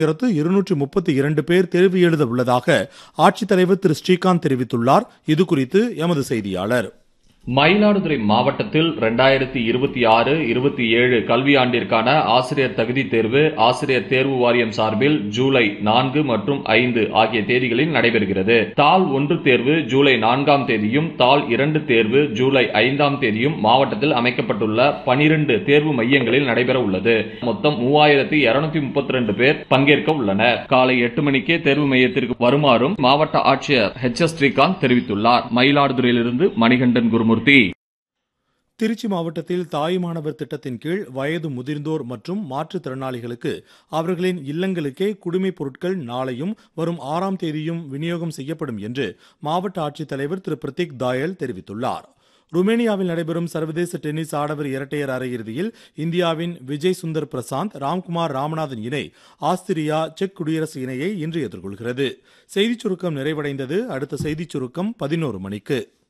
ஆயிரத்து இருநூற்றி முப்பத்தி இரண்டு பேர் தேர்வு எழுத உள்ளதாக ஆட்சித்தலைவர் திரு ஸ்ரீகாந்த் தெரிவித்துள்ளார் இது குறித்து எமது செய்தியாளர் மயிலாடுதுறை மாவட்டத்தில் ரெண்டாயிரத்தி இருபத்தி ஆறு இருபத்தி ஏழு கல்வியாண்டிற்கான ஆசிரியர் தகுதி தேர்வு ஆசிரியர் தேர்வு வாரியம் சார்பில் ஜூலை நான்கு மற்றும் ஐந்து ஆகிய தேதிகளில் நடைபெறுகிறது தாள் ஒன்று தேர்வு ஜூலை நான்காம் தேதியும் தாள் இரண்டு தேர்வு ஜூலை ஐந்தாம் தேதியும் மாவட்டத்தில் அமைக்கப்பட்டுள்ள பனிரெண்டு தேர்வு மையங்களில் நடைபெற உள்ளது மொத்தம் மூவாயிரத்தி இருநூத்தி முப்பத்தி ரெண்டு பேர் பங்கேற்க உள்ளனர் காலை எட்டு மணிக்கே தேர்வு மையத்திற்கு வருமாறும் மாவட்ட ஆட்சியர் ஹெச் எஸ் ஸ்ரீகாந்த் தெரிவித்துள்ளார் மயிலாடுதுறையிலிருந்து மணிகண்டன் குருமூர்த்தி திருச்சி மாவட்டத்தில் தாய்மானவர் திட்டத்தின் கீழ் வயது முதிர்ந்தோர் மற்றும் மாற்றுத்திறனாளிகளுக்கு அவர்களின் இல்லங்களுக்கே குடிமைப் பொருட்கள் நாளையும் வரும் ஆறாம் தேதியும் விநியோகம் செய்யப்படும் என்று மாவட்ட ஆட்சித்தலைவர் திரு பிரதீக் தாயல் தெரிவித்துள்ளார் ருமேனியாவில் நடைபெறும் சர்வதேச டென்னிஸ் ஆடவர் இரட்டையர் அரையிறுதியில் இந்தியாவின் விஜய் சுந்தர் பிரசாந்த் ராம்குமார் ராமநாதன் இணை ஆஸ்திரியா செக் குடியரசு இணையை இன்று எதிர்கொள்கிறது செய்திச் சுருக்கம் நிறைவடைந்தது அடுத்த செய்திச் சுருக்கம் பதினோரு மணிக்கு